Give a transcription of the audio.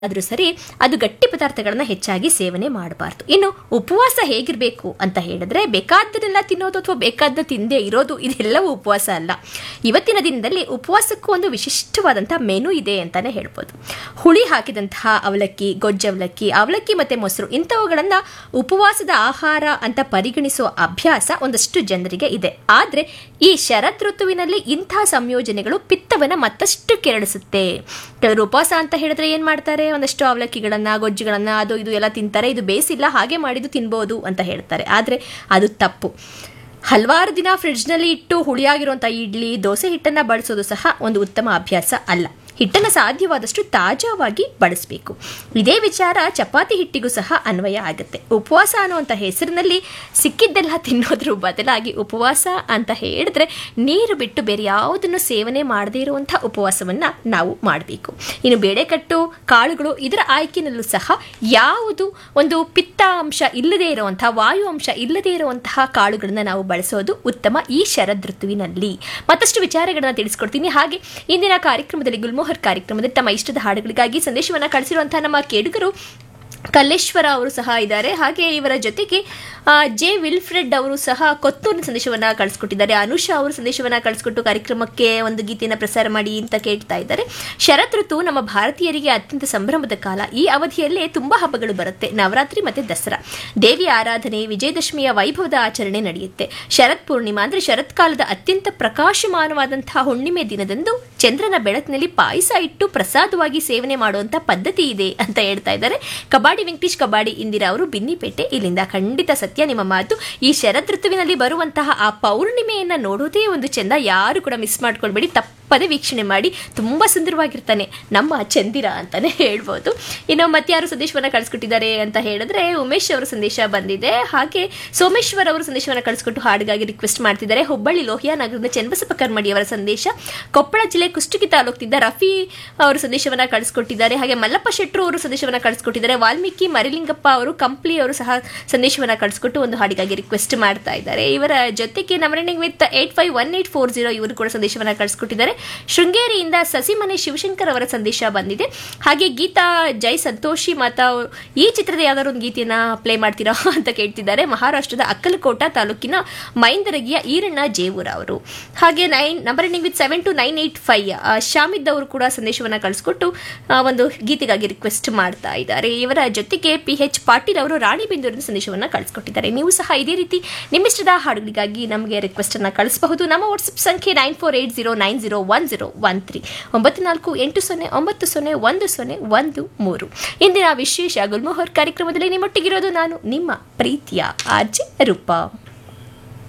ಆದ್ರೂ ಸರಿ ಅದು ಗಟ್ಟಿ ಪದಾರ್ಥಗಳನ್ನ ಹೆಚ್ಚಾಗಿ ಸೇವನೆ ಮಾಡಬಾರ್ದು ಇನ್ನು ಉಪವಾಸ ಹೇಗಿರಬೇಕು ಅಂತ ಹೇಳಿದ್ರೆ ಬೇಕಾದ್ದನ್ನೆಲ್ಲ ತಿನ್ನೋದು ಅಥವಾ ಬೇಕಾದ ತಿಂದೇ ಇರೋದು ಇದೆಲ್ಲವೂ ಉಪವಾಸ ಅಲ್ಲ ಇವತ್ತಿನ ದಿನದಲ್ಲಿ ಉಪವಾಸಕ್ಕೂ ಒಂದು ವಿಶಿಷ್ಟವಾದಂತಹ ಮೆನು ಇದೆ ಅಂತಾನೆ ಹೇಳ್ಬೋದು ಹುಳಿ ಹಾಕಿದಂತಹ ಅವಲಕ್ಕಿ ಗೊಜ್ಜವಲಕ್ಕಿ ಅವಲಕ್ಕಿ ಮತ್ತೆ ಮೊಸರು ಇಂಥವುಗಳನ್ನ ಉಪವಾಸದ ಆಹಾರ ಅಂತ ಪರಿಗಣಿಸುವ ಅಭ್ಯಾಸ ಒಂದಷ್ಟು ಜನರಿಗೆ ಇದೆ ಆದ್ರೆ ಈ ಶರತ್ ಋತುವಿನಲ್ಲಿ ಇಂಥ ಸಂಯೋಜನೆಗಳು ಪಿತ್ತವನ್ನ ಮತ್ತಷ್ಟು ಕೆರಳಿಸುತ್ತೆ ಕೆಲವರು ಉಪವಾಸ ಅಂತ ಹೇಳಿದ್ರೆ ಏನ್ ಮಾಡ್ತಾರೆ ಒಂದಷ್ಟು ಅವಲಕ್ಕಿಗಳನ್ನ ಗೊಜ್ಜುಗಳನ್ನ ಅದು ಇದು ಎಲ್ಲ ತಿಂತಾರೆ ಇದು ಬೇಸಿಲ್ಲ ಹಾಗೆ ಮಾಡಿದ್ದು ತಿನ್ಬೋದು ಅಂತ ಹೇಳ್ತಾರೆ ಆದ್ರೆ ಅದು ತಪ್ಪು ಹಲವಾರು ದಿನ ಫ್ರಿಡ್ಜ್ನಲ್ಲಿ ಇಟ್ಟು ಹುಳಿಯಾಗಿರುವಂಥ ಇಡ್ಲಿ ದೋಸೆ ಹಿಟ್ಟನ್ನು ಬಳಸೋದು ಸಹ ಒಂದು ಉತ್ತಮ ಅಭ್ಯಾಸ ಅಲ್ಲ ಹಿಟ್ಟನ್ನು ಸಾಧ್ಯವಾದಷ್ಟು ತಾಜಾವಾಗಿ ಬಳಸಬೇಕು ಇದೇ ವಿಚಾರ ಚಪಾತಿ ಹಿಟ್ಟಿಗೂ ಸಹ ಅನ್ವಯ ಆಗುತ್ತೆ ಉಪವಾಸ ಅನ್ನುವಂಥ ಹೆಸರಿನಲ್ಲಿ ಸಿಕ್ಕಿದ್ದೆಲ್ಲ ತಿನ್ನೋದ್ರ ಬದಲಾಗಿ ಉಪವಾಸ ಅಂತ ಹೇಳಿದ್ರೆ ನೀರು ಬಿಟ್ಟು ಬೇರೆ ಯಾವುದನ್ನು ಸೇವನೆ ಮಾಡದೇ ಇರುವಂಥ ಉಪವಾಸವನ್ನು ನಾವು ಮಾಡಬೇಕು ಇನ್ನು ಬೇಳೆಕಟ್ಟು ಕಾಳುಗಳು ಇದರ ಆಯ್ಕೆನಲ್ಲೂ ಸಹ ಯಾವುದು ಒಂದು ಪಿತ್ತ ಅಂಶ ಇಲ್ಲದೇ ಇರುವಂತಹ ವಾಯು ಅಂಶ ಇಲ್ಲದೇ ಇರುವಂತಹ ಕಾಳುಗಳನ್ನ ನಾವು ಬಳಸೋದು ಉತ್ತಮ ಈ ಶರದ್ ಋತುವಿನಲ್ಲಿ ಮತ್ತಷ್ಟು ವಿಚಾರಗಳನ್ನ ತಿಳಿಸ್ಕೊಡ್ತೀನಿ ಹಾಗೆ ಇಂದಿನ ಕಾರ್ಯಕ್ರಮದಲ್ಲಿ ಗುಲ್ಮೋಹರ್ ಕಾರ್ಯಕ್ರಮದಲ್ಲಿ ತಮ್ಮ ಇಷ್ಟದ ಹಾಡುಗಳಿಗಾಗಿ ಸಂದೇಶವನ್ನ ಕಳಿಸಿರುವಂತಹ ನಮ್ಮ ಕೇಡುಗರು ಕಲ್ಲೇಶ್ವರ ಅವರು ಸಹ ಇದ್ದಾರೆ ಹಾಗೆ ಇವರ ಜೊತೆಗೆ ಆ, ಜೆ ವಿಲ್ಫ್ರೆಡ್ ಅವರು ಸಹ ಕೊತ್ತೂರಿನ ಸಂದೇಶವನ್ನ ಕಳಿಸ್ಕೊಟ್ಟಿದ್ದಾರೆ ಅನುಷಾ ಅವರು ಸಂದೇಶವನ್ನ ಕಳಿಸ್ಕೊಟ್ಟು ಕಾರ್ಯಕ್ರಮಕ್ಕೆ ಒಂದು ಗೀತೆಯನ್ನು ಪ್ರಸಾರ ಮಾಡಿ ಅಂತ ಕೇಳ್ತಾ ಇದ್ದಾರೆ ಶರತ್ ಋತು ನಮ್ಮ ಭಾರತೀಯರಿಗೆ ಅತ್ಯಂತ ಸಂಭ್ರಮದ ಕಾಲ ಈ ಅವಧಿಯಲ್ಲೇ ತುಂಬಾ ಹಬ್ಬಗಳು ಬರುತ್ತೆ ನವರಾತ್ರಿ ಮತ್ತೆ ದಸರಾ ದೇವಿಯ ಆರಾಧನೆ ವಿಜಯದಶಮಿಯ ವೈಭವದ ಆಚರಣೆ ನಡೆಯುತ್ತೆ ಶರತ್ ಪೂರ್ಣಿಮಾ ಅಂದ್ರೆ ಶರತ್ಕಾಲದ ಅತ್ಯಂತ ಪ್ರಕಾಶಮಾನವಾದಂತಹ ಹುಣ್ಣಿಮೆ ದಿನದಂದು ಚಂದ್ರನ ಬೆಳಕಿನಲ್ಲಿ ಪಾಯಸ ಇಟ್ಟು ಪ್ರಸಾದವಾಗಿ ಸೇವನೆ ಮಾಡುವಂತ ಪದ್ಧತಿ ಇದೆ ಅಂತ ಹೇಳ್ತಾ ಇದ್ದಾರೆ ಕಬಾಡಿ ವೆಂಕಟೇಶ್ ಕಬಾಡಿ ಇಂದಿರಾ ಅವರು ಬಿನ್ನಿಪೇಟೆ ಇಲ್ಲಿಂದ ಖಂಡಿತ ಸತ್ಯ ನಿಮ್ಮ ಮಾತು ಈ ಶರದ್ ಋತುವಿನಲ್ಲಿ ಬರುವಂತಹ ಆ ಪೌರ್ಣಿಮೆಯನ್ನ ನೋಡೋದೇ ಒಂದು ಚಂದ ಯಾರು ಕೂಡ ಮಿಸ್ ಮಾಡ್ಕೊಳ್ಬೇಡಿ ತಪ್ಪದೆ ವೀಕ್ಷಣೆ ಮಾಡಿ ತುಂಬಾ ಸುಂದರವಾಗಿರ್ತಾನೆ ನಮ್ಮ ಚಂದಿರ ಅಂತಾನೆ ಹೇಳ್ಬೋದು ಇನ್ನು ಮತ್ತಾರು ಸಂದೇಶವನ್ನ ಕಳಿಸ್ಕೊಟ್ಟಿದ್ದಾರೆ ಅಂತ ಹೇಳಿದ್ರೆ ಉಮೇಶ್ ಅವರ ಸಂದೇಶ ಬಂದಿದೆ ಹಾಗೆ ಸೋಮೇಶ್ವರ್ ಅವರು ಸಂದೇಶವನ್ನ ಕಳಿಸ್ಕೊಟ್ಟು ಹಾಡಿಗಾಗಿ ರಿಕ್ವೆಸ್ಟ್ ಮಾಡ್ತಿದ್ದಾರೆ ಹುಬ್ಬಳ್ಳಿ ಲೋಹಿಯಾ ನಗರದ ಚನ್ನಬಸಪ್ಪ ಕರ್ಮಡಿ ಅವರ ಸಂದೇಶ ಕೊಪ್ಪಳ ಜಿಲ್ಲೆ ಕುಷ್ಟಗಿ ತಾಲೂಕಿನಿಂದ ರಫಿ ಅವರು ಸಂದೇಶವನ್ನ ಕಳಿಸ್ಕೊಟ್ಟಿದ್ದಾರೆ ಹಾಗೆ ಮಲ್ಲಪ್ಪ ಶೆಟ್ರು ಅವರು ಸಂದೇಶವನ್ನ ಕಳಿಸ್ಕೊಟ್ಟಿದ್ದಾರೆ ವಾಲ್ಮೀಕಿ ಮರಿಲಿಂಗಪ್ಪ ಅವರು ಕಂಪ್ಲಿ ಅವರು ಸಹ ಸಂದೇಶವನ್ನ ಕಳಿಸ್ಕೊಟ್ಟು ಒಂದು ಹಾಡಿಗಾಗಿ ರಿಕ್ವೆಸ್ಟ್ ಮಾಡ್ತಾ ಇದ್ದಾರೆ ಇವರ ಜೊತೆಗೆ number ending with eight five one eight four zero ಇವರು ಕೂಡ ಸಂದೇಶವನ್ನ ಕಳಿಸ್ಕೊಟ್ಟಿದ್ದಾರೆ ಶೃಂಗೇರಿಯಿಂದ ಸಸಿಮನೆ ಶಿವಶಂಕರ್ ಅವರ ಸಂದೇಶ ಬಂದಿದೆ ಹಾಗೆ ಗೀತಾ ಜೈ ಸಂತೋಷಿ ಮಾತಾ ಅವ್ರು ಈ ಚಿತ್ರದ ಯಾವ್ದಾದ್ರು ಒಂದು ಗೀತೆಯನ್ನ ಪ್ಲೇ ಮಾಡ್ತೀರಾ ಅಂತ ಕೇಳ್ತಿದ್ದಾರೆ ಮಹಾರಾಷ್ಟ್ರದ ಅಕ್ಕಲಕೋಟ ತಾಲೂಕಿನ ಮೈಂದರಗಿಯ ಈರಣ್ಣ ಜೇವೂರ ಅವರು ಹಾಗೆ nine number ending with seven two nine eight five Shamid ಅವರು ಕೂಡ ಸಂದೇಶವನ್ನ ಕಳಿಸ್ಕೊಟ್ಟು ಆ, ಒಂದು ಗೀತೆಗಾಗಿ ರಿಕ್ವೆಸ್ಟ್ ಮಾಡ್ತಾ ಇದ್ದಾರೆ ಇವರ ಜೊತೆಗೆ ಪಿ ಎಚ್ ಪಾಟೀಲ್ ಅವರು ರಾಣಿಬೆಂದೂರಿನ ಸಂದೇಶವನ್ನ ಕಳಿಸ್ಕೊಟ್ಟಿದ್ದಾರೆ ನೀವು ಸಹ ಇದೇ ರೀತಿ ನಿಮ್ಮಿಷ್ಟದ ಹಾಡುಗಳಿಗಾಗಿ ನಮಗೆ ರಿಕ್ವೆಸ್ಟ್ ಅನ್ನ ಕಳಿಸಬಹುದು ನಮ್ಮ ವಾಟ್ಸ್ಆಪ್ ಸಂಖ್ಯೆ nine four eight zero nine zero one zero one three ಒಂಬತ್ತು ನಾಲ್ಕು ಎಂಟು ಸೊನ್ನೆ ಒಂಬತ್ತು ಸೊನ್ನೆ ಒಂದು ಸೊನ್ನೆ ಒಂದು ಮೂರು ಇಂದಿನ ವಿಶೇಷ ಗುಲ್ಮೋಹರ್ ಕಾರ್ಯಕ್ರಮದಲ್ಲಿ ನಿಮ್ಮೊಟ್ಟಿಗಿರೋದು ನಾನು ನಿಮ್ಮ ಪ್ರೀತಿಯ ಆರ್ಜೆ ರೂಪಾ